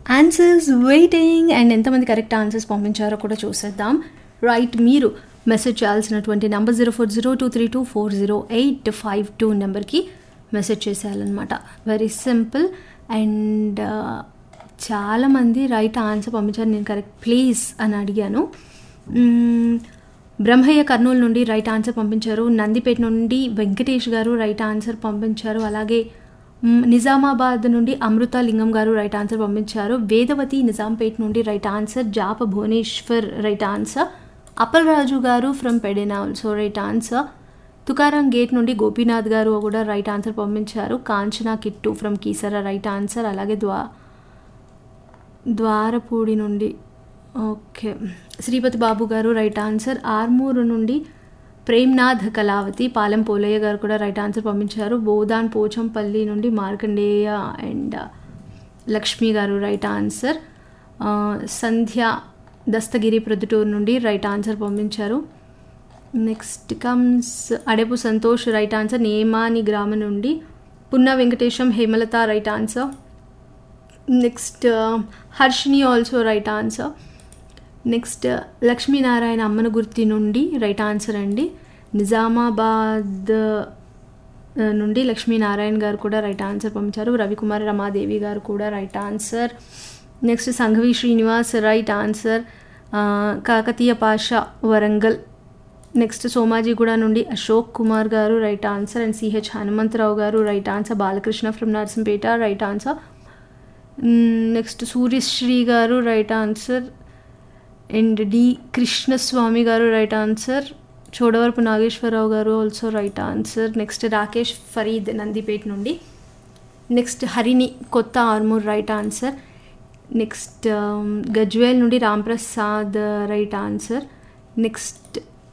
answers waiting and ఎంతమంది correct answers పంపించారో కూడా చూసేద్దాం రైట్ మీరు మెసేజ్ చేయాల్సినటువంటి number zero four zero two three two four zero eight five two నెంబర్కి మెసేజ్ చేసేయాలన్నమాట వెరీ సింపుల్ అండ్ చాలామంది రైట్ ఆన్సర్ పంపించారు నేను కరెక్ట్ ప్లీజ్ అని అడిగాను మ్మ్, బ్రహ్మయ్య కర్నూలు నుండి రైట్ ఆన్సర్ పంపించారు నందిపేట నుండి వెంకటేష్ గారు రైట్ ఆన్సర్ పంపించారు అలాగే మ్, నిజామాబాద్ నుండి అమృత లింగం గారు రైట్ ఆన్సర్ పంపించారు వేదవతి నిజాంపేట్ నుండి రైట్ ఆన్సర్ జాప Bhubaneswar right answer Appalaraju garu from Pedana also right answer Tukaram gate నుండి గోపీనాథ్ గారు కూడా రైట్ ఆన్సర్ పంపించారు Kanchana Kittu from Keesara right answer అలాగే ద్వా ద్వారపూడి నుండి ఓకే శ్రీపతి బాబు గారు రైట్ ఆన్సర్ ఆర్మూరు నుండి ప్రేమ్నాథ్ కళావతి పాలెం పోలయ్య గారు కూడా రైట్ ఆన్సర్ పంపించారు బోదాన్ పోచంపల్లి నుండి మార్కండేయ అండ్ లక్ష్మి గారు రైట్ ఆన్సర్ ఆ, సంధ్య దస్తగిరి ప్రొద్దుటూరు నుండి రైట్ ఆన్సర్ పంపించారు next comes Adepu Santosh right answer Nemani గ్రామం నుండి Punna Venkatesham Hemalatha right answer next Harshini also right answer next Lakshminarayana Ammana Gurthi నుండి రైట్ ఆన్సర్ అండి నిజామాబాద్ ఆ, నుండి లక్ష్మీనారాయణ గారు కూడా రైట్ ఆన్సర్ పంపించారు రవికుమార్ రమాదేవి గారు కూడా right answer next Sanghavi Srinivas right answer ఆ, కాకతీయ పాష వరంగల్ నెక్స్ట్ సోమాజిగూడ నుండి Ashok Kumar garu right answer and CH Hanumantharao garu right answer Balakrishna from Narsampet right answer next Suryasri garu right answer and D Krishnaswamy garu right answer Chodavarapu Nageswararao garu also right answer next Rakesh Farid Nandipet నుండి నెక్స్ట్ హరిని కొత్త Armoor right answer next Gajwel నుండి Ramprasad right answer next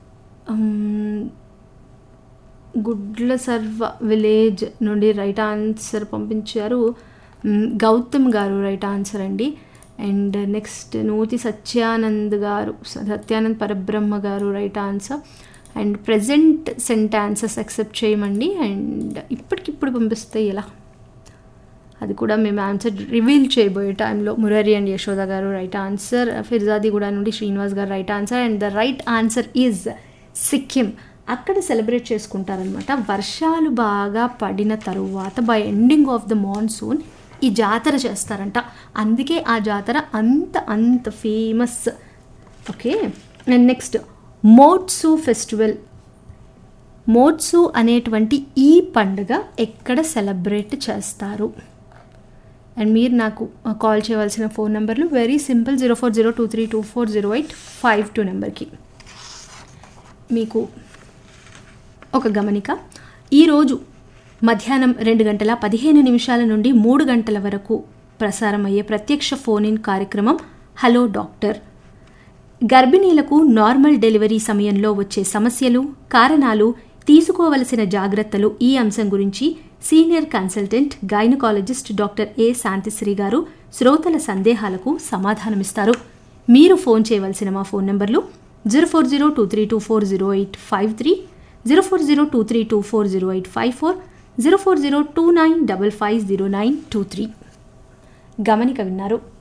గుడ్ల సర్వ village నుండి right answer పంపించారు మ్, Gautam garu right answer అండి and next Nuthi Satyanand garu Satyanand Parabrahma garu right answer and present sentences accept చేయమండి అండ్ ఇప్పటికిప్పుడు పంపిస్తే ఎలా అది కూడా మేము ఆన్సర్ రివీల్ చేయబోయే టైంలో మురారి అండ్ యశోద గారు రైట్ ఆన్సర్ ఫిర్జాదిగూడ నుండి Srinivas garu right answer and the right answer is Sikkim అక్కడ సెలబ్రేట్ చేసుకుంటారనమాట వర్షాలు బాగా పడిన తరువాత by ending of the monsoon ఈ జాతర చేస్తారంట అందుకే ఆ జాతర అంత అంత famous okay and next Motsu festival Motsu అనేటువంటి ఈ పండుగ ఎక్కడ సెలబ్రేట్ చేస్తారు అండ్ మీరు నాకు కాల్ చేయవలసిన ఫోన్ నెంబర్లు very simple zero four zero two three two four zero eight five two నెంబర్కి మీకు ఒక గమనిక ఈరోజు మధ్యాహ్నం రెండు గంటల పదిహేను నిమిషాల నుండి మూడు గంటల వరకు ప్రసారమయ్యే ప్రత్యక్ష ఫోన్ ఇన్ కార్యక్రమం హలో డాక్టర్ గర్భిణీలకు నార్మల్ డెలివరీ సమయంలో వచ్చే సమస్యలు కారణాలు తీసుకోవలసిన జాగ్రత్తలు ఈ అంశం గురించి senior consultant gynaecologist doctor A Shantisri garu శ్రోతల సందేహాలకు సమాధానమిస్తారు మీరు ఫోన్ చేయవలసిన మా ఫోన్ నంబర్లు zero four zero two three two four zero eight five three zero four zero two three two four zero eight five four zero four zero two nine double five zero nine two three గమనిక విన్నారు